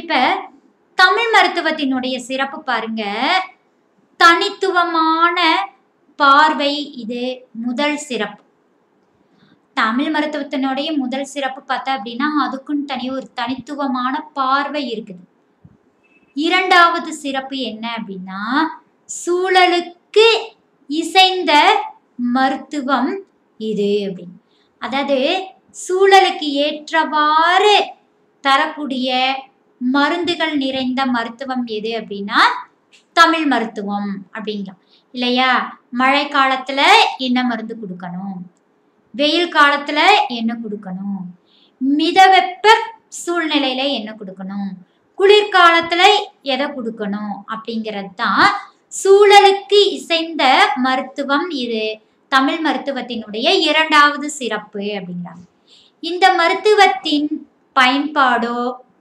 இப்ப தமிழ் மருத்துவத்தினுடைய சிறப்பு பாருங்க தனித்துவமான பார்வை இது முதல் சிறப்பு தமிழ் மருத்துவத்தினுடைய முதல் சிறப்பு பார்த்தா அப்படின்னா அதுக்குன்னு தனி ஒரு தனித்துவமான பார்வை இருக்குது இரண்டாவது சிறப்பு என்ன அப்படின்னா சூழலுக்கு இசைந்த மருத்துவம் இது அப்படின்னு அதாவது சூழலுக்கு ஏற்றவாறு தரக்கூடிய மருந்துகள் நிறைந்த மருத்துவம் எது அப்படின்னா தமிழ் மருத்துவம் அப்படிங்கலாம் இல்லையா மழை காலத்துல என்ன மருந்து கொடுக்கணும் வெயில் காலத்துல என்ன கொடுக்கணும் மிதவெப்ப சூழ்நிலையில என்ன கொடுக்கணும் குளிர்காலத்துல எதை கொடுக்கணும் அப்படிங்கிறது தான் சூழலுக்கு இசைந்த மருத்துவம் இது தமிழ் மருத்துவத்தினுடைய இரண்டாவது சிறப்பு அப்படிங்கிறாங்க இந்த மருத்துவத்தின் பயன்பாடோ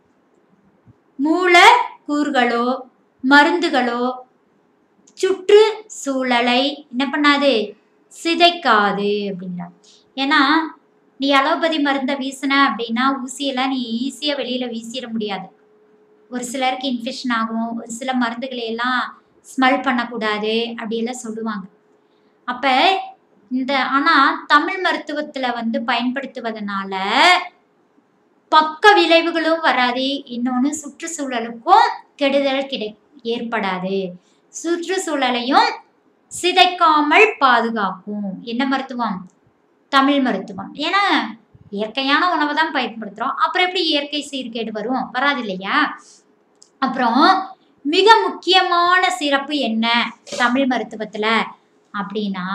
மூலக்கூறுகளோ மருந்துகளோ சுற்றுச்சூழலை என்ன பண்ணாது சிதைக்காது அப்படிங்கிறாங்க ஏன்னா நீ அலோபதி மருந்தை வீசின அப்படின்னா ஊசியெல்லாம் நீ ஈஸியாக வெளியில் வீசிட முடியாது ஒரு சிலருக்கு இன்ஃபெக்ஷன் ஆகும் ஒரு சில மருந்துகளை எல்லாம் ஸ்மெல் பண்ணக்கூடாது அப்படியெல்லாம் சொல்லுவாங்க அப்போ இந்த ஆனால் தமிழ் மருத்துவத்தில் வந்து பயன்படுத்துவதனால பக்க விளைவுகளும் வராது இன்னொன்று சுற்றுச்சூழலுக்கும் கெடுதல் கிடை ஏற்படாது சுற்றுச்சூழலையும் சிதைக்காமல் பாதுகாக்கும் என்ன மருத்துவம் தமிழ் மருத்துவம் ஏன்னா இயற்கையான உணவை தான் பயன்படுத்துகிறோம் அப்புறம் எப்படி இயற்கை சீர்கேடு வரும் வராது இல்லையா அப்புறம் மிக முக்கியமான சிறப்பு என்ன தமிழ் மருத்துவத்தில் அப்படின்னா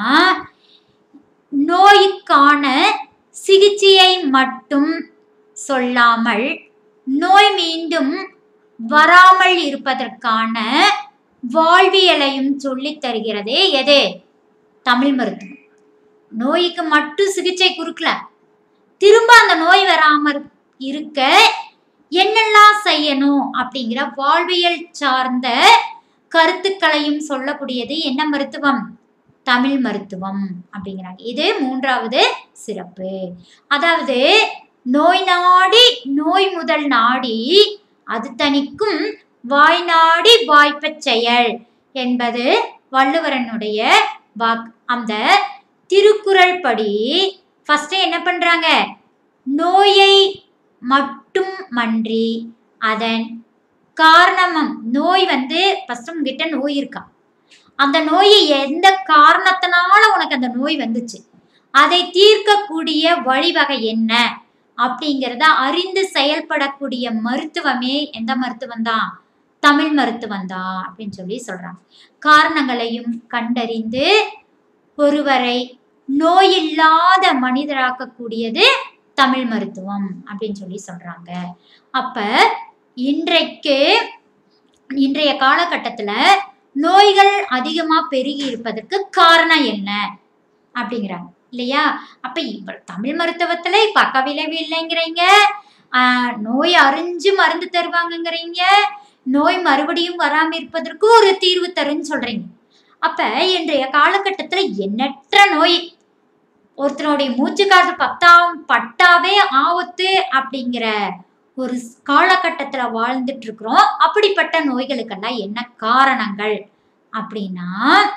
நோய்க்கான சிகிச்சையை மட்டும் சொல்லாமல் நோய் மீண்டும் வராமல் இருப்பதற்கான வாழ்வியலையும் சொல்லித் தருகிறதே எது தமிழ் மருத்துவம் நோய்க்கு மட்டும் சிகிச்சை கொடுக்கல திரும்ப அந்த நோய் வராம இருக்க என்னெல்லாம் செய்யணும் அப்படிங்கிற வாழ்வியல் சார்ந்த கருத்துக்களையும் சொல்லக்கூடியது என்ன மருத்துவம் தமிழ் மருத்துவம் அப்படிங்கிறாங்க இது மூன்றாவது சிறப்பு அதாவது நோய் நாடி நோய் முதல் நாடி அது தணிக்கும் வாய் நாடி வாய்ப்பச் செயல் என்பது வள்ளுவரனுடைய வாக் அந்த திருக்குறள் படி ஃபர்ஸ்ட் என்ன பண்றாங்க நோயை மட்டும் மன்றி அதன் காரணமும் நோய் வந்து ஃபர்ஸ்ட் உங்ககிட்ட நோய் இருக்கா அந்த நோயை எந்த காரணத்தினால உனக்கு அந்த நோய் வந்துச்சு அதை தீர்க்கக்கூடிய வழிவகை என்ன அப்படிங்கிறத அறிந்து செயல்படக்கூடிய மருத்துவமே எந்த மருத்துவம் தான் தமிழ் மருத்துவம் தான் அப்படின்னு சொல்லி சொல்றாங்க காரணங்களையும் கண்டறிந்து ஒருவரை நோயில்லாத மனிதராக்கக்கூடியது தமிழ் மருத்துவம் அப்படின்னு சொல்லி சொல்றாங்க அப்ப இன்றைக்கு இன்றைய காலகட்டத்துல நோய்கள் அதிகமா பெருகி இருப்பதற்கு காரணம் என்ன அப்படிங்கிறாங்க இல்லையா அப்ப இப்ப தமிழ் மருத்துவத்துல பக்க விளைவு இல்லைங்கிறீங்க ஆஹ் நோய் அறிஞ்சு மருந்து தருவாங்கங்கிறீங்க நோய் மறுபடியும் வராம இருப்பதற்கு ஒரு தீர்வு தருன்னு சொல்றீங்க அப்ப இன்றைய காலகட்டத்துல எண்ணற்ற நோய் ஒருத்தனுடைய மூச்சு காற்று பத்தாம் பட்டாவே ஆபத்து அப்படிங்கிற ஒரு காலகட்டத்துல வாழ்ந்துட்டு இருக்கிறோம் அப்படிப்பட்ட நோய்களுக்கெல்லாம் என்ன காரணங்கள் அப்படின்னா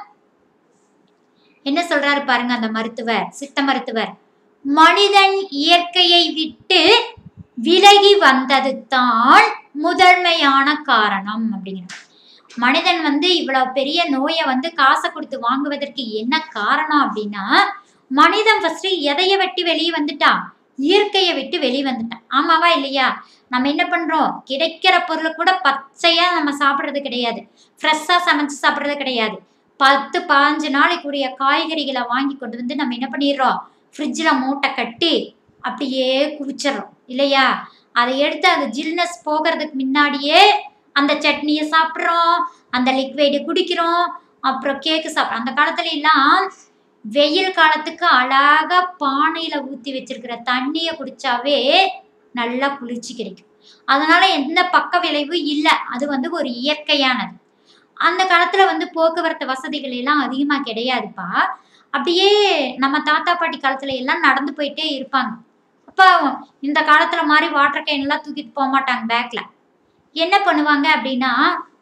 என்ன சொல்றாரு பாருங்க அந்த மருத்துவர் சித்த மருத்துவர் மனிதன் இயற்கையை விட்டு விலகி வந்தது தான் முதன்மையான காரணம் அப்படிங்கிறார் மனிதன் வந்து இவ்வளவு பெரிய நோயை வந்து காசை கொடுத்து வாங்குவதற்கு என்ன காரணம் அப்படின்னா மனிதன் ஃபர்ஸ்ட் எதைய வெட்டி வெளியே வந்துட்டான் இயற்கையை விட்டு வெளியே வந்துட்டான் ஆமாவா இல்லையா நம்ம என்ன பண்றோம் கிடைக்கிற பொருளை கூட பச்சையா நம்ம சாப்பிட்றது கிடையாது ஃப்ரெஷ்ஷா சமைச்சு சாப்பிட்றது கிடையாது பத்து பாஞ்சு நாளைக்குரிய காய்கறிகளை வாங்கி கொண்டு வந்து நம்ம என்ன பண்ணிடுறோம் ஃப்ரிட்ஜில் மூட்டை கட்டி அப்படியே குவிச்சிடுறோம் இல்லையா அதை எடுத்து அந்த ஜில்னஸ் போகிறதுக்கு முன்னாடியே அந்த சட்னியை சாப்பிட்றோம் அந்த லிக்விடு குடிக்கிறோம் அப்புறம் கேக்கு சாப்பிட்றோம் அந்த காலத்துல எல்லாம் வெயில் காலத்துக்கு அழகா பானையில ஊத்தி வச்சிருக்கிற தண்ணியை குடிச்சாவே நல்லா குளிர்ச்சி கிடைக்கும் அதனால எந்த பக்க விளைவு இல்லை அது வந்து ஒரு இயற்கையானது அந்த காலத்துல வந்து போக்குவரத்து வசதிகள் எல்லாம் அதிகமா கிடையாதுப்பா அப்படியே நம்ம தாத்தா பாட்டி காலத்துல எல்லாம் நடந்து போயிட்டே இருப்பாங்க அப்போ இந்த காலத்துல மாதிரி வாட்டர் கேன் எல்லாம் தூக்கிட்டு போக மாட்டாங்க பேக்ல என்ன பண்ணுவாங்க அப்படின்னா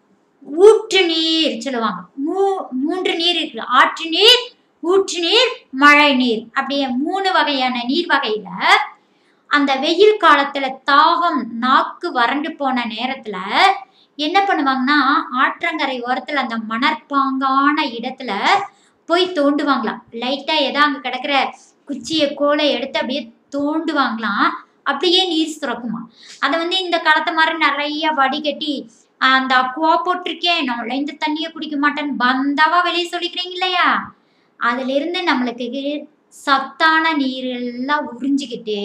ஊற்று நீர் சொல்லுவாங்க மூ மூன்று நீர் இருக்கு ஆற்று நீர் ஊற்று நீர் மழை நீர் அப்படியே மூணு வகையான நீர் வகையில அந்த வெயில் காலத்துல தாகம் நாக்கு வறண்டு போன நேரத்துல என்ன பண்ணுவாங்கன்னா ஆற்றங்கரை ஓரத்துல அந்த மணற்பாங்கான இடத்துல போய் தோண்டுவாங்களாம் லைட்டா ஏதோ அங்க கிடக்குற குச்சியை கோலை எடுத்து அப்படியே தோண்டுவாங்களாம் அப்படியே நீர் சுரக்குமா அதை வந்து இந்த காலத்து மாதிரி நிறைய வடிகட்டி அந்த அக்குவா போட்டிருக்கேன் நான் இந்த தண்ணியை குடிக்க மாட்டேன்னு பந்தாவா வெளியே சொல்லிக்கிறீங்க இல்லையா அதுல இருந்து நம்மளுக்கு சத்தான நீர் எல்லாம் உறிஞ்சிக்கிட்டு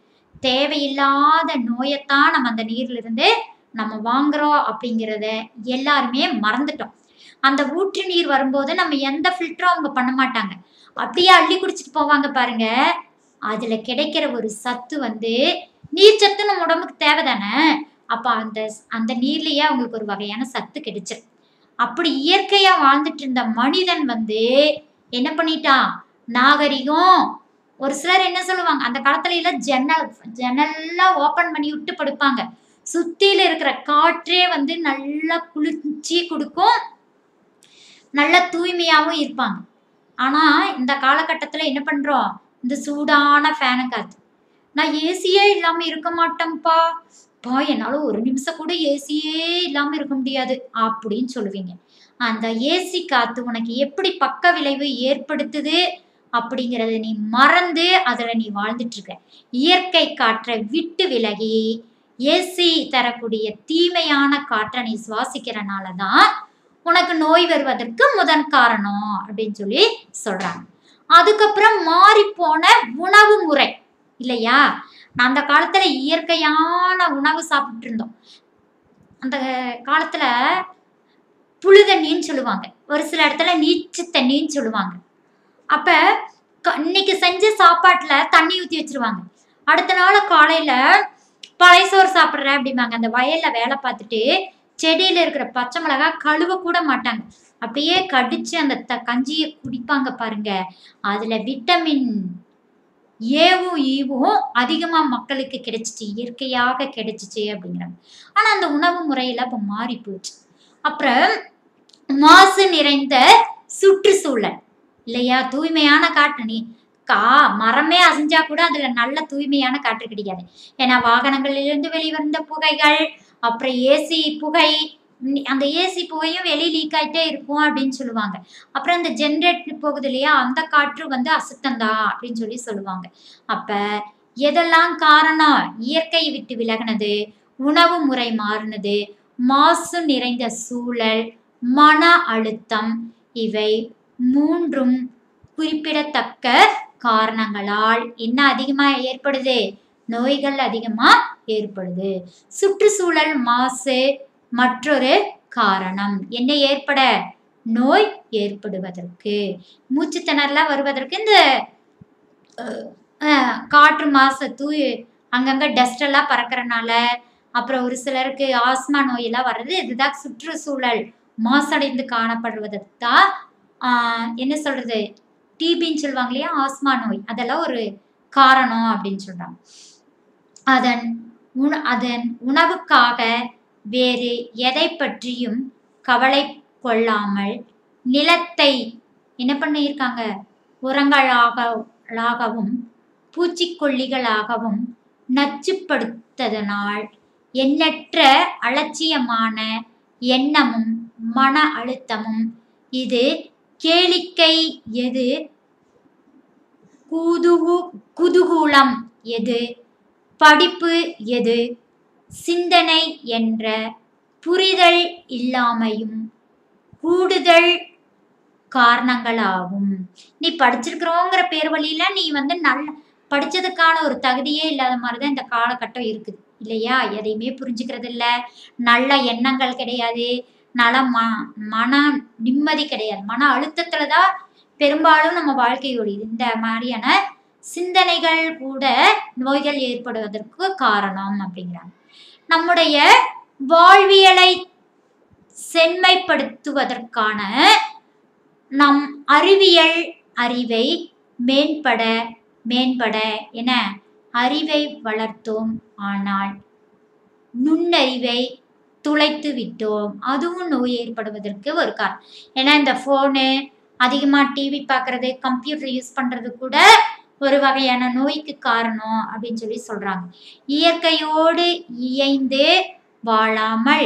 தேவையில்லாத நோயத்தான் நம்ம அந்த நீர்ல இருந்து நம்ம வாங்குறோம் அப்படிங்கிறத எல்லாருமே மறந்துட்டோம் அந்த ஊற்று நீர் வரும்போது நம்ம எந்த ஃபில்டரும் அவங்க பண்ண மாட்டாங்க அப்படியே அள்ளி குடிச்சிட்டு போவாங்க பாருங்க அதுல கிடைக்கிற ஒரு சத்து வந்து நீர் சத்து நம்ம உடம்புக்கு தேவைதானே அப்ப அந்த அந்த நீர்லயே அவங்களுக்கு ஒரு வகையான சத்து கிடைச்சிரு அப்படி இயற்கையா வாழ்ந்துட்டு இருந்த மனிதன் வந்து என்ன பண்ணிட்டான் நாகரிகம் ஒரு சிலர் என்ன சொல்லுவாங்க அந்த காலத்துல எல்லாம் ஜன்னல் ஜன்னல்லாம் ஓபன் பண்ணி விட்டு படுப்பாங்க சுத்தியில இருக்கிற காற்றே வந்து நல்லா குளிர்ச்சி கொடுக்கும் நல்ல தூய்மையாவும் இருப்பாங்க ஆனா இந்த காலகட்டத்துல என்ன பண்றோம் இந்த சூடான ஃபேனை காத்து நான் ஏசியே இல்லாம இருக்க மாட்டேன்ப்பா பா என்னால ஒரு நிமிஷம் கூட ஏசியே இல்லாம இருக்க முடியாது அப்படின்னு சொல்லுவீங்க அந்த ஏசி காத்து உனக்கு எப்படி பக்க விளைவு ஏற்படுத்துது அப்படிங்கறத நீ மறந்து அதுல நீ வாழ்ந்துட்டு இருக்க இயற்கை காற்றை விட்டு விலகி ஏசி தரக்கூடிய தீமையான காற்றை நீ சுவாசிக்கிறனால தான் உனக்கு நோய் வருவதற்கு முதன் காரணம் அப்படின்னு சொல்லி சொல்றாங்க அதுக்கப்புறம் மாறி போன உணவு முறை இல்லையா அந்த காலத்துல இயற்கையான உணவு சாப்பிட்டு இருந்தோம் அந்த காலத்துல புழு தண்ணின்னு சொல்லுவாங்க ஒரு சில இடத்துல நீச்சு தண்ணின்னு சொல்லுவாங்க அப்ப க- இன்னைக்கு செஞ்ச சாப்பாட்டுல தண்ணி ஊத்தி வச்சிருவாங்க அடுத்த நாள் காலையில பழைய சோறு சாப்பிட்றேன் அப்படிம்பாங்க அந்த வயல்ல வேலை பார்த்துட்டு செடியில இருக்கிற பச்சை மிளகாய் கழுவ கூட மாட்டாங்க அப்படியே கடிச்சு அந்த த கஞ்சியை குடிப்பாங்க பாருங்க அதுல விட்டமின் ஏவும் ஈவும் அதிகமா மக்களுக்கு கிடைச்சிச்சு இயற்கையாக கிடைச்சிச்சு அப்படிங்கிறாங்க ஆனா அந்த உணவு முறையில இப்ப மாறி போச்சு அப்புறம் மாசு நிறைந்த சுற்றுச்சூழல் இல்லையா தூய்மையான காற்று நீ கா மரமே அசைஞ்சா கூட அதுல நல்ல தூய்மையான காற்று கிடைக்காது ஏன்னா வாகனங்களிலிருந்து வெளிவந்த புகைகள் அப்புறம் ஏசி புகை நி- அந்த ஏசி புகையும் வெளியே லீக் ஆயிட்டே இருக்கும் அப்படின்னு சொல்லுவாங்க அப்புறம் இந்த ஜென்ரேட்டர் போகுது இல்லையா அந்த காற்று வந்து அசுத்தம்தான் அப்படின்னு சொல்லி சொல்லுவாங்க அப்ப எதெல்லாம் காரணம் இயற்கையை விட்டு விலகினது உணவு முறை மாறினது மாசு நிறைந்த சூழல் மன அழுத்தம் இவை மூன்றும் குறிப்பிடத்தக்க காரணங்களால் என்ன அதிகமா ஏற்படுது நோய்கள் அதிகமா ஏற்படுது சுற்றுச்சூழல் மாசு மற்றொரு காரணம் என்ன ஏற்பட நோய் ஏற்படுவதற்கு மூச்சுத்திணறலாம் வருவதற்கு இந்த அஹ், அஹ், காற்று மாசு தூய் அங்கங்க டஸ்ட் எல்லாம் பறக்கறனால அப்புறம் ஒரு சிலருக்கு ஆஸ்மா நோயெல்லாம் வர்றது இதுதான் சுற்றுச்சூழல் மாசடைந்து காணப்படுவதற்கு தான் ஆஹ், என்ன சொல்றது டிபின்னு சொல்லுவாங்க இல்லையா ஆஸ்மா நோய் அதெல்லாம் ஒரு காரணம் அப்படின்னு சொல்றாங்க அதன் உண அதன் உணவுக்காக வேறு எதை பற்றியும் கவலை கொள்ளாமல் நிலத்தை என்ன பண்ணியிருக்காங்க உரங்களாகவும் பூச்சிக்கொல்லிகளாகவும் நச்சுப்படுத்ததனால் எண்ணற்ற அலட்சியமான எண்ணமும் மன அழுத்தமும் இது கேளிக்கை எது குதுகு குதூகூலம் எது படிப்பு எது சிந்தனை என்ற புரிதல் இல்லாமையும் கூடுதல் காரணங்களாகும் நீ படிச்சிருக்கிறோங்கிற பேர் வழியில நீ வந்து நல்ல படிச்சதுக்கான ஒரு தகுதியே இல்லாத மாதிரி தான் இந்த காலகட்டம் இருக்குது இல்லையா எதையுமே புரிஞ்சுக்கிறது இல்ல நல்ல எண்ணங்கள் கிடையாது நல ம மன நிம்மதி கிடையாது மன அழுத்தத்துல தான் பெரும்பாலும் நம்ம வாழ்க்கை ஓடிது இந்த மாதிரியான சிந்தனைகள் கூட நோய்கள் ஏற்படுவதற்கு காரணம் அப்படிங்கிறாங்க நம்முடைய வாழ்வியலை செம்மைப்படுத்துவதற்கான நம் அறிவியல் அறிவை மேம்பட மேம்பட என அறிவை வளர்த்தோம் ஆனால் நுண்ணறிவை துளைத்து விட்டோம் அதுவும் நோய் ஏற்படுவதற்கு ஒரு காரணம் ஏன்னா இந்த ஃபோனு அதிகமாக டிவி பார்க்கறது கம்ப்யூட்டர் யூஸ் பண்ணுறது கூட ஒரு வகையான நோய்க்கு காரணம் அப்படின்னு சொல்லி சொல்றாங்க இயற்கையோடு இயைந்து வாழாமல்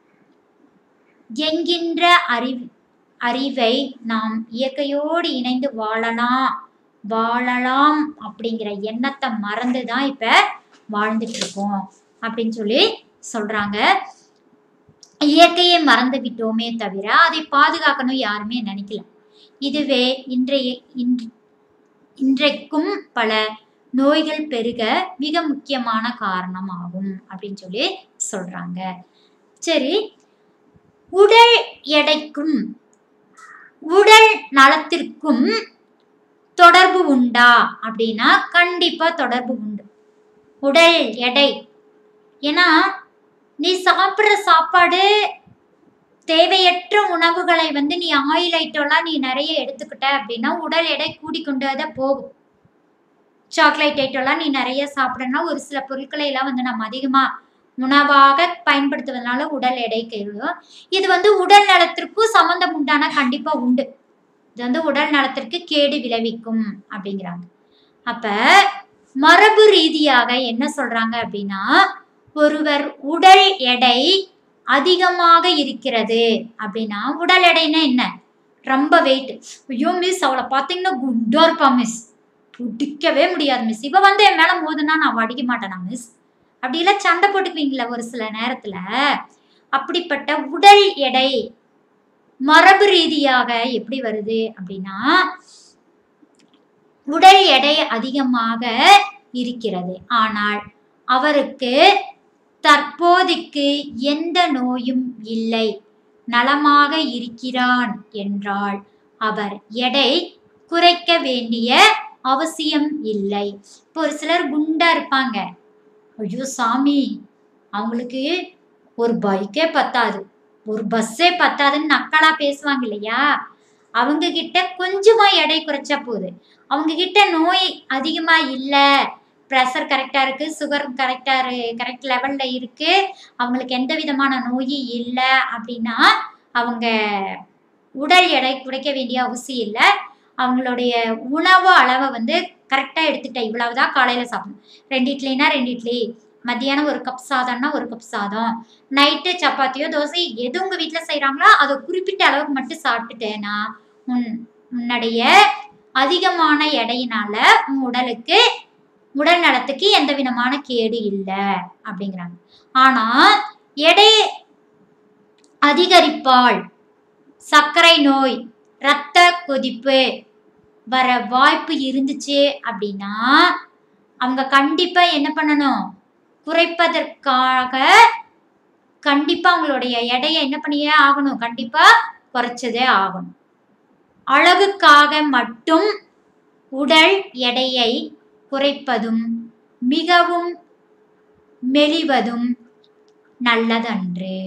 என்கின்ற அறிவு அறிவை நாம் இயற்கையோடு இணைந்து வாழலாம் வாழலாம் அப்படிங்கிற எண்ணத்தை மறந்து தான் இப்ப வாழ்ந்துட்டு இருக்கோம் அப்படின்னு சொல்லி சொல்றாங்க இயற்கையை மறந்து விட்டோமே தவிர அதை பாதுகாக்கணும் யாருமே நினைக்கல இதுவே இன்றைய இன்று இன்றைக்கும் பல நோய்கள் பெருக மிக முக்கியமான காரணம் ஆகும் அப்படின்னு சொல்லி சொல்றாங்க சரி உடல் எடைக்கும் உடல் நலத்திற்கும் தொடர்பு உண்டா அப்படின்னா கண்டிப்பா தொடர்பு உண்டு உடல் எடை ஏன்னா நீ சாப்பிட்ற சாப்பாடு தேவையற்ற உணவுகளை வந்து நீ ஆயில் ஐட்டம்லாம் நீ நிறைய எடுத்துக்கிட்ட அப்படின்னா உடல் எடை கூடிக்கொண்டே தான் போகும் சாக்லேட் ஐட்டம்லாம் நீ நிறைய சாப்பிடனா ஒரு சில பொருட்களை எல்லாம் வந்து நம்ம அதிகமா உணவாக பயன்படுத்துவதனால உடல் எடை கேடும் இது வந்து உடல் நலத்திற்கும் சம்பந்தம் உண்டான கண்டிப்பா உண்டு இது வந்து உடல் நலத்திற்கு கேடு விளைவிக்கும் அப்படிங்கிறாங்க அப்ப மரபு ரீதியாக என்ன சொல்றாங்க அப்படின்னா ஒருவர் உடல் எடை அதிகமாக இருக்கிறது அப்படின்னா உடல் எடைன்னா என்ன ரொம்ப வெயிட் ஐயோ மிஸ் அவளை பார்த்தீங்கன்னா குண்டா இருப்பா மிஸ் பிடிக்கவே முடியாது மிஸ் இவ வந்து என் மேல மோதுனா நான் அடிக்க மாட்டேனா மிஸ் அப்படிலாம் சண்டை போட்டுக்குவீங்களா ஒரு சில நேரத்துல அப்படிப்பட்ட உடல் எடை மரபு ரீதியாக எப்படி வருது அப்படின்னா உடல் எடை அதிகமாக இருக்கிறது ஆனால் அவருக்கு தற்போதைக்கு எந்த நோயும் இல்லை நலமாக இருக்கிறான் என்றால் அவர் எடை குறைக்க வேண்டிய அவசியம் இல்லை இப்போ ஒரு சிலர் குண்டா இருப்பாங்க ஐயோ சாமி அவங்களுக்கு ஒரு பைக்கே பத்தாது ஒரு பஸ்ஸே பத்தாதுன்னு நக்கலா பேசுவாங்க இல்லையா அவங்க கிட்ட கொஞ்சமா எடை குறைச்சா போகுது அவங்க கிட்ட நோய் அதிகமா இல்லை ப்ரெஷர் கரெக்டாக இருக்குது சுகர் கரெக்டாக கரெக்ட் லெவலில் இருக்குது அவங்களுக்கு எந்த விதமான நோயும் இல்லை அப்படின்னா அவங்க உடல் எடை குறைக்க வேண்டிய அவசியம் இல்லை அவங்களுடைய உணவு அளவை வந்து கரெக்டாக எடுத்துக்கிட்டேன் இவ்வளவுதான் காலையில் சாப்பிடணும் ரெண்டு இட்லினா ரெண்டு இட்லி மத்தியானம் ஒரு கப் சாதம்னா ஒரு கப் சாதம் நைட்டு சப்பாத்தியோ தோசை எது உங்கள் வீட்டில் செய்கிறாங்களோ அதை குறிப்பிட்ட அளவுக்கு மட்டும் சாப்பிட்டுட்டேன்னா உன் உன்னுடைய அதிகமான எடையினால உன் உடலுக்கு உடல் நலத்துக்கு எந்த விதமான கேடு இல்லை அப்படிங்கிறாங்க ஆனா எடை அதிகரிப்பால் சர்க்கரை நோய் இரத்த கொதிப்பு வர வாய்ப்பு இருந்துச்சு அப்படின்னா அவங்க கண்டிப்பா என்ன பண்ணணும் குறைப்பதற்காக கண்டிப்பா அவங்களுடைய எடையை என்ன பண்ணியே ஆகணும் கண்டிப்பா குறைச்சதே ஆகணும் அழகுக்காக மட்டும் உடல் எடையை குறைப்பதும் மிகவும் மெலிவதும் நல்லதன்று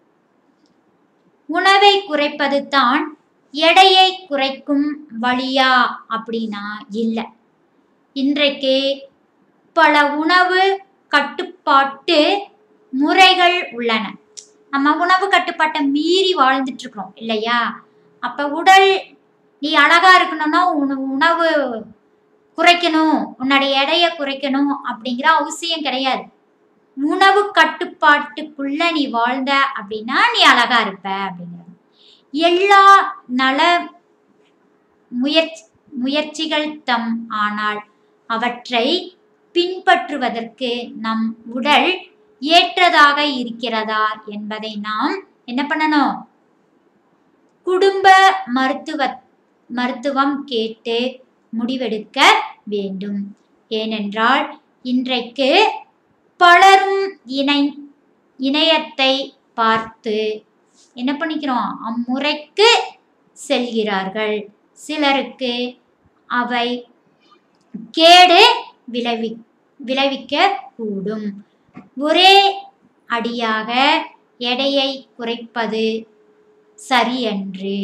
உணவை குறைப்பது தான் எடையை குறைக்கும் வழியா அப்படின்னா இல்லை இன்றைக்கு பல உணவு கட்டுப்பாட்டு முறைகள் உள்ளன நம்ம உணவு கட்டுப்பாட்டை மீறி வாழ்ந்துட்டு இருக்கிறோம் இல்லையா அப்ப உடல் நீ அழகா இருக்கணும்னா உண உணவு குறைக்கணும் உன்னுடைய எடையை குறைக்கணும் அப்படிங்கிற அவசியம் கிடையாது உணவு கட்டுப்பாட்டுக்குள்ள நீ வாழ்ந்த அப்படின்னா நீ அழகா இருப்ப அப்படிங்கிறது எல்லா நல முயற்சி முயற்சிகள் தம் ஆனால் அவற்றை பின்பற்றுவதற்கு நம் உடல் ஏற்றதாக இருக்கிறதா என்பதை நாம் என்ன பண்ணணும் குடும்ப மருத்துவ மருத்துவம் கேட்டு முடிவெடுக்க வேண்டும் ஏனென்றால் இன்றைக்கு பலரும் இணை இணையத்தை பார்த்து என்ன பண்ணிக்கிறோம் அம்முறைக்கு செல்கிறார்கள் சிலருக்கு அவை கேடு விளைவி விளைவிக்க கூடும் ஒரே அடியாக எடையை குறைப்பது சரியன்று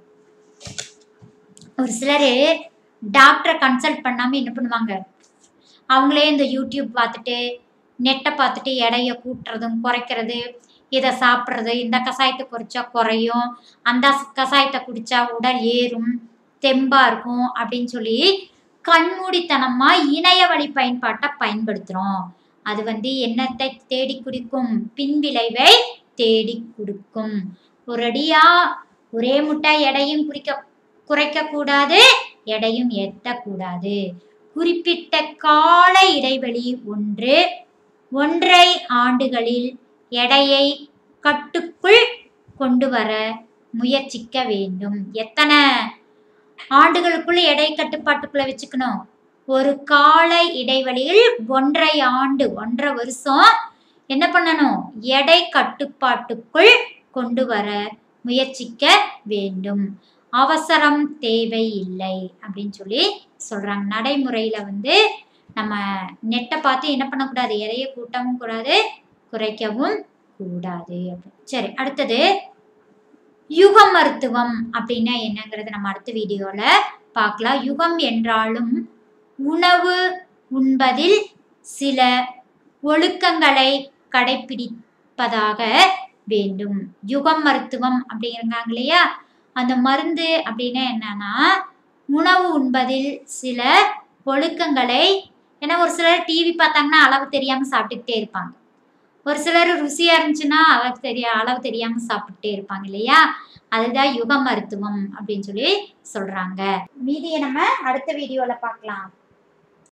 ஒரு சிலர் டாக்டரை கன்சல்ட் பண்ணாம என்ன பண்ணுவாங்க அவங்களே இந்த யூடியூப் பார்த்துட்டு நெட்டை பார்த்துட்டு எடைய கூட்டுறதும் குறைக்கிறது இதை சாப்பிட்றது இந்த கஷாயத்தை குறைச்சா குறையும் அந்த கஷாயத்தை குடிச்சா உடல் ஏறும் தெம்பா இருக்கும் அப்படின்னு சொல்லி கண்மூடித்தனமா இணைய வழி பயன்பாட்டை பயன்படுத்துறோம் அது வந்து என்னத்தை தேடி குடிக்கும் பின்விளைவை தேடி கொடுக்கும் ஒரடியா ஒரே முட்டை எடையும் குறிக்க குறைக்க கூடாது எடையும் ஏற்றக்கூடாது குறிப்பிட்ட கால இடைவெளி ஒன்று ஒன்றை ஆண்டுகளில் எடையை கட்டுக்குள் கொண்டு வர முயற்சிக்க வேண்டும் எத்தனை ஆண்டுகளுக்குள்ள எடை கட்டுப்பாட்டுக்குள்ள வச்சுக்கணும் ஒரு கால இடைவெளியில் ஒன்றை ஆண்டு ஒன்றரை வருஷம் என்ன பண்ணணும் எடை கட்டுப்பாட்டுக்குள் கொண்டு வர முயற்சிக்க வேண்டும் அவசரம் தேவை இல்லை அப்படின்னு சொல்லி சொல்றாங்க நடைமுறையில வந்து நம்ம நெட்டை பார்த்து என்ன பண்ணக்கூடாது எதைய கூட்டவும் கூடாது குறைக்கவும் கூடாது சரி அடுத்தது யுக மருத்துவம் அப்படின்னா என்னங்கிறத நம்ம அடுத்த வீடியோல பார்க்கலாம் யுகம் என்றாலும் உணவு உண்பதில் சில ஒழுக்கங்களை கடைபிடிப்பதாக வேண்டும் யுகம் மருத்துவம் அப்படிங்கிறாங்க இல்லையா அந்த மருந்து அப்படின்னா என்னன்னா உணவு உண்பதில் சில ஒழுக்கங்களை ஏன்னா ஒரு சிலர் டிவி பார்த்தாங்கன்னா அளவு தெரியாம சாப்பிட்டுக்கிட்டே இருப்பாங்க ஒரு சிலர் ருசியா இருந்துச்சுன்னா அளவு தெரிய அளவு தெரியாம சாப்பிட்டுட்டே இருப்பாங்க இல்லையா அதுதான் யுக மருத்துவம் அப்படின்னு சொல்லி சொல்றாங்க மீதியை நம்ம அடுத்த வீடியோல பார்க்கலாம்